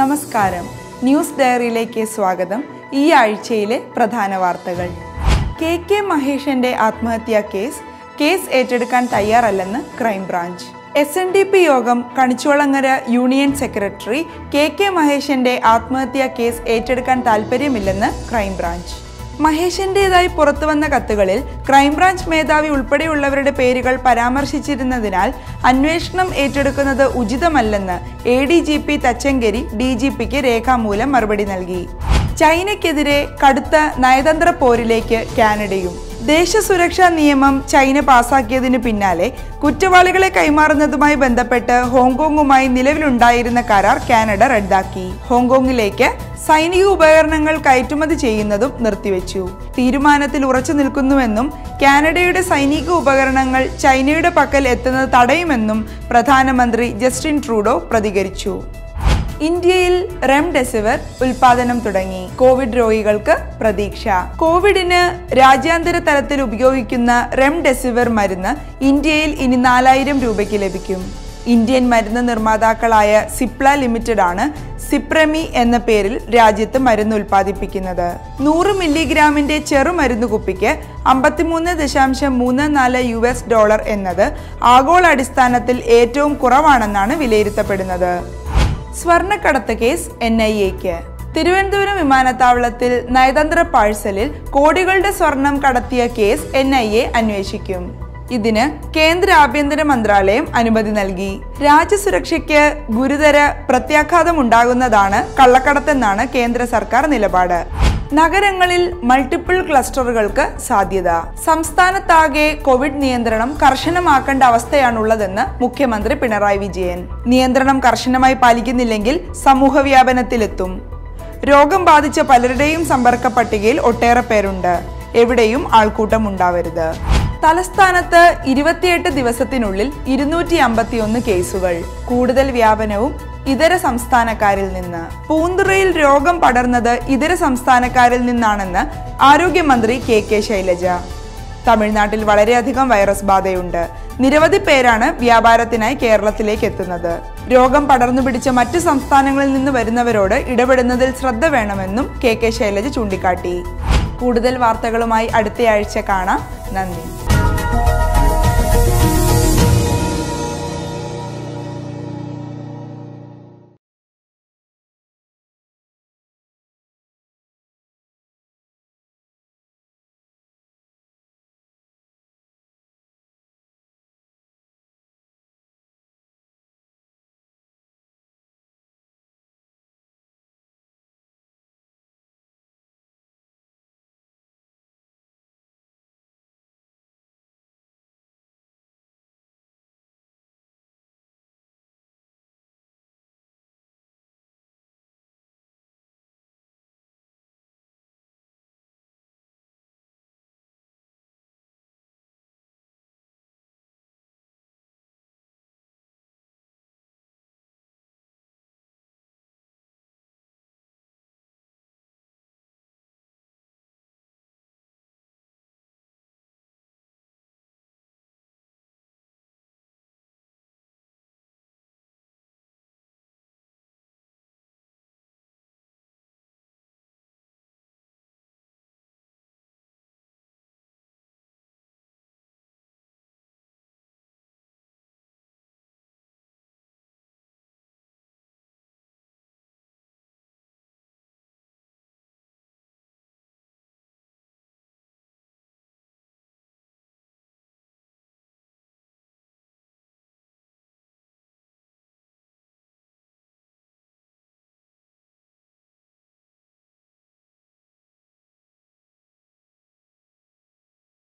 നമസ്കാരം ന്യൂസ് ഡയറിയിലേക്ക് സ്വാഗതം ഈ ആഴ്ചയിലെ പ്രധാന വാർത്തകൾ കെ കെ മഹേഷന്റെ ആത്മഹത്യാ കേസ് കേസ് ഏറ്റെടുക്കാൻ തയ്യാറല്ലെന്ന് crime branch S N D P Yogam Kanichukulangara union secretary K K മഹേഷന്റെ ആത്മഹത്യാ കേസ് ഏറ്റെടുക്കാൻ താൽപ്പര്യമില്ലെന്ന് ക്രൈംബ്രാഞ്ച് മഹേഷിന്റേതായി പുറത്തുവന്ന കത്തുകളിൽ ക്രൈംബ്രാഞ്ച് മേധാവി ഉൾപ്പെടെയുള്ളവരുടെ പേരുകൾ പരാമർശിച്ചിരുന്നതിനാൽ അന്വേഷണം ഏറ്റെടുക്കുന്നത് ഉചിതമല്ലെന്ന് A D G P Thachankary ഡി ജി പിക്ക് രേഖാമൂലം മറുപടി നൽകി ചൈനയ്ക്കെതിരെ കടുത്ത നയതന്ത്ര പോരിലേക്ക് കാനഡയും ദേശസുരക്ഷാ നിയമം ചൈന പാസാക്കിയതിനു പിന്നാലെ കുറ്റവാളികളെ കൈമാറുന്നതുമായി ബന്ധപ്പെട്ട് ഹോങ്കോങ്ങുമായി നിലവിലുണ്ടായിരുന്ന കരാർ കാനഡ റദ്ദാക്കി ഹോങ്കോങ്ങിലേക്ക് സൈനിക ഉപകരണങ്ങൾ കയറ്റുമതി ചെയ്യുന്നതും നിർത്തിവെച്ചു തീരുമാനത്തിൽ ഉറച്ചു നിൽക്കുന്നുവെന്നും കാനഡയുടെ സൈനിക ഉപകരണങ്ങൾ ചൈനയുടെ പക്കൽ എത്തുന്നത് തടയുമെന്നും പ്രധാനമന്ത്രി ജസ്റ്റിൻ ട്രൂഡോ പ്രതികരിച്ചു ഇന്ത്യയിൽ റെംഡെസിവിർ ഉൽപാദനം തുടങ്ങി കോവിഡ് രോഗികൾക്ക് പ്രതീക്ഷ കോവിഡിന് രാജ്യാന്തര തലത്തിൽ ഉപയോഗിക്കുന്ന റെംഡെസിവിർ മരുന്ന് ഇന്ത്യയിൽ ഇനി നാലായിരം രൂപയ്ക്ക് ലഭിക്കും ഇന്ത്യൻ മരുന്ന് നിർമ്മാതാക്കളായ സിപ്ല ലിമിറ്റഡ് ആണ് സിപ്രമി എന്ന പേരിൽ രാജ്യത്ത് മരുന്ന് ഉൽപ്പാദിപ്പിക്കുന്നത് നൂറ് മില്ലിഗ്രാമിന്റെ ചെറുമരുന്ന് കുപ്പിക്ക് അമ്പത്തിമൂന്ന് ദശാംശം മൂന്ന് നാല് യു എസ് ഡോളർ എന്നത് ആഗോള അടിസ്ഥാനത്തിൽ ഏറ്റവും കുറവാണെന്നാണ് വിലയിരുത്തപ്പെടുന്നത് സ്വർണ്ണക്കടത്ത് കേസ് എൻ ഐ എക്ക് തിരുവനന്തപുരം വിമാനത്താവളത്തിൽ നയതന്ത്ര പാഴ്സലിൽ കോടികളുടെ സ്വർണം കടത്തിയ കേസ് എൻ ഐ എ അന്വേഷിക്കും ഇതിന് കേന്ദ്ര ആഭ്യന്തര മന്ത്രാലയം അനുമതി നൽകി രാജ്യസുരക്ഷയ്ക്ക് ഗുരുതര പ്രത്യാഘാതമുണ്ടാകുന്നതാണ് കള്ളക്കടത്തെന്നാണ് കേന്ദ്ര സർക്കാർ നിലപാട് നഗരങ്ങളിൽ മൾട്ടിപ്പിൾ ക്ലസ്റ്ററുകൾക്ക് സാധ്യത സംസ്ഥാനത്താകെ കോവിഡ് നിയന്ത്രണം കർശനമാക്കേണ്ട അവസ്ഥയാണുള്ളതെന്ന് മുഖ്യമന്ത്രി പിണറായി വിജയൻ നിയന്ത്രണം കർശനമായി പാലിക്കുന്നില്ലെങ്കിൽ സമൂഹ വ്യാപനത്തിലെത്തും രോഗം ബാധിച്ച പലരുടെയും സമ്പർക്ക പട്ടികയിൽ ഒട്ടേറെ പേരുണ്ട് എവിടെയും ആൾക്കൂട്ടം ഉണ്ടാവരുത് തലസ്ഥാനത്ത് ഇരുപത്തിയെട്ട് ദിവസത്തിനുള്ളിൽ ഇരുന്നൂറ്റി അമ്പത്തിയൊന്ന് കേസുകൾ കൂടുതൽ വ്യാപനവും ഇതര സംസ്ഥാനക്കാരിൽ നിന്ന് പൂന്തുറയിൽ രോഗം പടർന്നത് ഇതര സംസ്ഥാനക്കാരിൽ നിന്നാണെന്ന് ആരോഗ്യമന്ത്രി കെ കെ ശൈലജ തമിഴ്നാട്ടിൽ വളരെയധികം വൈറസ് ബാധയുണ്ട് നിരവധി പേരാണ് വ്യാപാരത്തിനായി കേരളത്തിലേക്ക് എത്തുന്നത് രോഗം പടർന്നു പിടിച്ച മറ്റ് സംസ്ഥാനങ്ങളിൽ നിന്ന് വരുന്നവരോട് ഇടപെടുന്നതിൽ ശ്രദ്ധ വേണമെന്നും കെ കെ ശൈലജ ചൂണ്ടിക്കാട്ടി കൂടുതൽ വാർത്തകളുമായി അടുത്തയാഴ്ച കാണാം നന്ദി